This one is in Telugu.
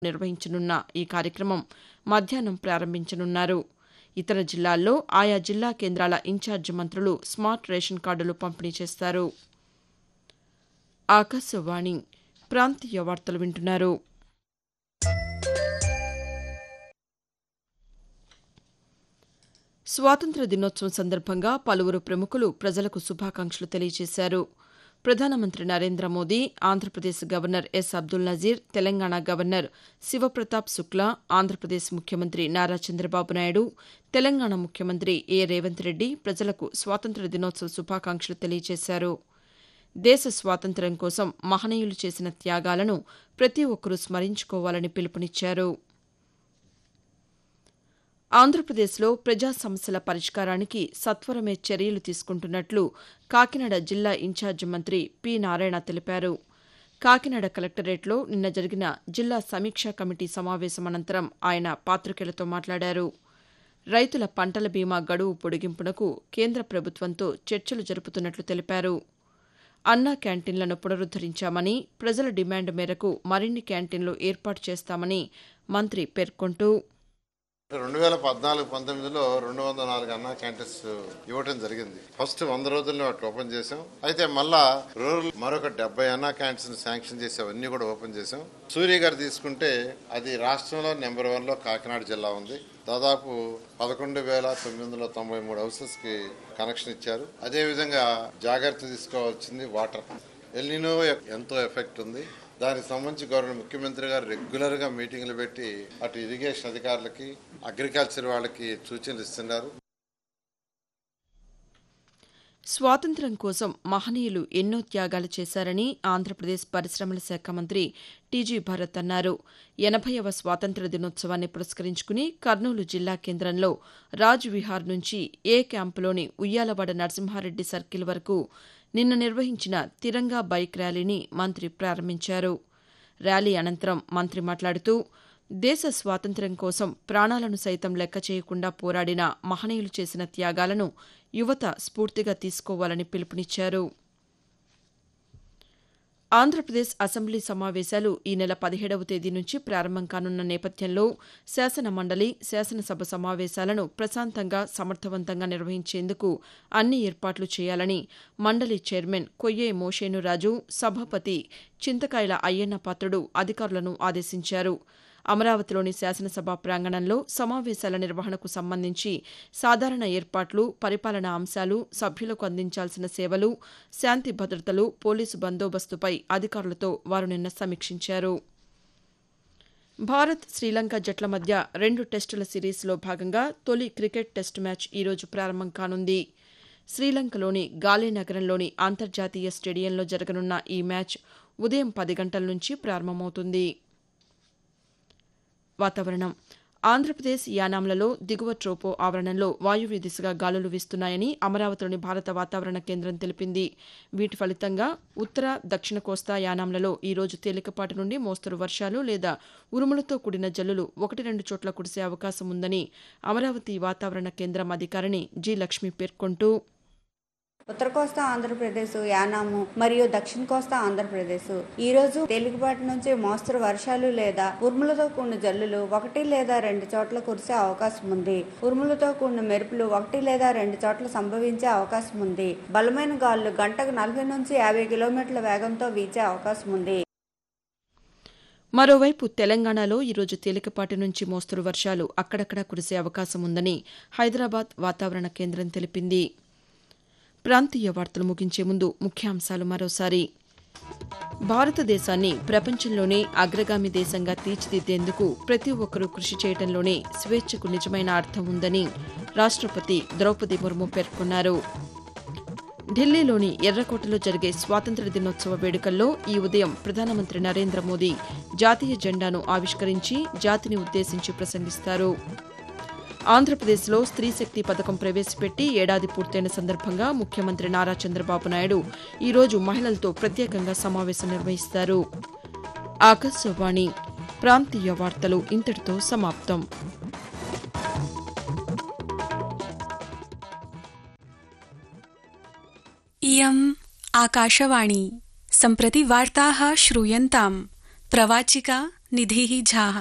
నిర్వహించనున్న ఈ కార్యక్రమం మధ్యాహ్నం ప్రారంభించనున్నారు ఇతర జిల్లాల్లో ఆయా జిల్లా కేంద్రాల ఇన్ఛార్జి మంత్రులు స్మార్ట్ రేషన్ కార్డులు పంపిణీ చేస్తారు ఆకాశవాణి ప్రాంతీయ వార్తలు వింటున్నారు స్వాతంత్ర దినోత్సవం సందర్భంగా పలువురు ప్రముఖులు ప్రజలకు శుభాకాంక్షలు తెలియజేశారు ప్రధానమంత్రి Narendra Modi Andhra Pradesh governor S Abdul Nazeer Telangana governor Shiv Pratap Shukla Andhra Pradesh ముఖ్యమంత్రి నారా చంద్రబాబు నాయుడు తెలంగాణ ముఖ్యమంత్రి ఏ రేవంత్ రెడ్డి ప్రజలకు స్వాతంత్ర దినోత్సవ శుభాకాంక్షలు తెలియజేశారు దేశ స్వాతంత్ర్యం కోసం మహనీయులు చేసిన త్యాగాలను ప్రతి ఒక్కరూ స్మరించుకోవాలని పిలుపునిచ్చారు ఆంధ్రప్రదేశ్లో ప్రజా సమస్యల పరిష్కారానికి సత్వరమే చర్యలు తీసుకుంటున్నట్లు కాకినాడ జిల్లా ఇన్ఛార్జి మంత్రి పి నారాయణ తెలిపారు కాకినాడ కలెక్టరేట్లో నిన్న జరిగిన జిల్లా సమీక్షా కమిటీ సమావేశం అనంతరం ఆయన పాతికేయులతో మాట్లాడారు రైతుల పంటల బీమా గడువు పొడిగింపునకు కేంద్ర ప్రభుత్వంతో చర్చలు జరుపుతున్నట్లు తెలిపారు అన్నా క్యాంటీన్లను పునరుద్దరించామని ప్రజల డిమాండ్ మేరకు మరిన్ని క్యాంటీన్లు ఏర్పాటు చేస్తామని మంత్రి పేర్కొంటూ రెండు వేల పద్నాలుగు పంతొమ్మిదిలో రెండు వందల నాలుగు అన్నా క్యాంటీన్స్ ఇవ్వటం జరిగింది ఫస్ట్ వంద రోజుల్లో వాటిని ఓపెన్ చేసాం అయితే మళ్ళా రూరల్ మరొక డెబ్బై అన్నా క్యాంటీన్స్ శాంక్షన్ చేసి అవన్నీ కూడా ఓపెన్ చేసాం సూర్య గారు తీసుకుంటే అది రాష్ట్రంలో నెంబర్ వన్ లో కాకినాడ జిల్లా ఉంది దాదాపు పదకొండు వేల తొమ్మిది వందల తొంభై మూడు హౌసెస్ కి కనెక్షన్ ఇచ్చారు అదే విధంగా జాగ్రత్త తీసుకోవాల్సింది వాటర్ ఎల్నినో ఎంతో ఎఫెక్ట్ ఉంది దానికి సంబంధించి గవర్నర్ ముఖ్యమంత్రి గారు రెగ్యులర్ గా మీటింగ్లు పెట్టి అటు ఇరిగేషన్ అధికారులకి అగ్రికల్చర్ వాళ్ళకి సూచనలు ఇస్తున్నారు స్వాతంత్ర్యం కోసం మహనీయులు ఎన్నో త్యాగాలు చేశారని ఆంధ్రప్రదేశ్ పరిశ్రమల శాఖ మంత్రి టీజీ భరత్ అన్నారు ఎనభైవ స్వాతంత్ర్య దినోత్సవాన్ని పురస్కరించుకుని కర్నూలు జిల్లా కేంద్రంలో రాజ్ విహార్ నుంచి ఏ క్యాంపులోని ఉయ్యాలవాడ నరసింహారెడ్డి సర్కిల్ వరకు నిన్న నిర్వహించిన తిరంగా బైక్ ర్యాలీని మంత్రి ప్రారంభించారు ర్యాలీ అనంతరం మంత్రి మాట్లాడుతూ దేశ స్వాతంత్ర్యం కోసం ప్రాణాలను సైతం లెక్క చేయకుండా పోరాడిన మహనీయులు చేసిన త్యాగాలను యువత స్ఫూర్తిగా తీసుకోవాలని పిలుపునిచ్చారు ఆంధ్రప్రదేశ్ అసెంబ్లీ సమావేశాలు ఈ నెల పదిహేడవ తేదీ నుంచి ప్రారంభం కానున్న నేపథ్యంలో శాసన మండలి శాసనసభ సమావేశాలను ప్రశాంతంగా సమర్థవంతంగా నిర్వహించేందుకు అన్ని ఏర్పాట్లు చేయాలని మండలి చైర్మన్ కొయ్యే మోషేనురాజు సభాపతి చింతకాయల అయ్యన్న పాత్రుడు అధికారులను ఆదేశించారు అమరావతిలోని శాసనసభ ప్రాంగణంలో సమావేశాల నిర్వహణకు సంబంధించి సాధారణ ఏర్పాట్లు పరిపాలనా అంశాలు సభ్యులకు అందించాల్సిన సేవలు శాంతి భద్రతలు పోలీసు బందోబస్తుపై అధికారులతో వారు నిన్న సమీక్షించారు భారత్ శ్రీలంక జట్ల మధ్య రెండు టెస్టుల సిరీస్లో భాగంగా తొలి క్రికెట్ టెస్టు మ్యాచ్ ఈరోజు ప్రారంభం కానుంది శ్రీలంకలోని గాలే నగరంలోని అంతర్జాతీయ స్టేడియంలో జరగనున్న ఈ మ్యాచ్ ఉదయం పది గంటల నుంచి ప్రారంభమవుతుంది వాతావరణం ఆంధ్రప్రదేశ్ యానాంలలో దిగువ ట్రోపో ఆవరణంలో వాయువ్య దిశగా గాలులు వీస్తున్నాయని అమరావతిలోని భారత వాతావరణ కేంద్రం తెలిపింది వీటి ఫలితంగా ఉత్తర దక్షిణ కోస్తా యానాంలలో ఈ రోజు తేలికపాటి నుండి మోస్తరు వర్షాలు లేదా ఉరుములతో కూడిన జల్లులు ఒకటి రెండు చోట్ల కురిసే అవకాశం ఉందని అమరావతి వాతావరణ కేంద్రం అధికారిని జి లక్ష్మి పేర్కొంటూ ఉత్తర కోస్తా ఆంధ్రప్రదేశ్ యానాము మరియు దక్షిణ కోస్తా ఆంధ్రప్రదేశ్ ఈ రోజు తేలికపాటి నుంచి మోస్తరు వర్షాలు లేదా ఉరుములతో కూడిన జల్లులు ఒకటి లేదా రెండు చోట్ల కురిసే అవకాశం ఉంది ఉరుములతో కూడిన మెరుపులు ఒకటి లేదా రెండు చోట్ల సంభవించే అవకాశం ఉంది బలమైన గాలులు గంటకు నలభై నుంచి యాభై కిలోమీటర్ల వేగంతో వీచే అవకాశం ఉంది మరోవైపు తెలంగాణలో ఈరోజు తేలికపాటి నుంచి మోస్తరు వర్షాలు అక్కడక్కడా కురిసే అవకాశం ఉందని హైదరాబాద్ వాతావరణ కేంద్రం తెలిపింది ప్రాంతీయ వార్తలు ముగించే ముందు ముఖ్యాంశాలు మరోసారి భారతదేశాన్ని ప్రపంచంలోనే అగ్రగామి దేశంగా తీర్చిదిద్దేందుకు ప్రతి ఒక్కరూ కృషి చేయడంలోనే స్వేచ్ఛకు నిజమైన అర్థం ఉందని రాష్టపతి ద్రౌపది ముర్ము పేర్కొన్నారు ఢిల్లీలోని ఎర్రకోటలో జరిగే స్వాతంత్ర దినోత్సవ వేడుకల్లో ఈ ఉదయం ప్రధానమంత్రి నరేంద్ర మోదీ జాతీయ జెండాను ఆవిష్కరించి జాతిని ఉద్దేశించి ప్రసంగిస్తారు ఆంధ్రప్రదేశ్లో స్త్రీ శక్తి పథకం ప్రవేశపెట్టి ఏడాది పూర్తయిన సందర్భంగా ముఖ్యమంత్రి నారా చంద్రబాబు నాయుడు ఈరోజు మహిళలతో ప్రత్యేకంగా సమావేశం నిర్వహిస్తారు ఆకాశవాణి ప్రాంతీయ వార్తలు ఇంతటితో సమాప్తం इयम् आकाशवाणी सम्प्रति वार्ताः श्रूयन्ताम् प्रवाचिका నిధి ఝా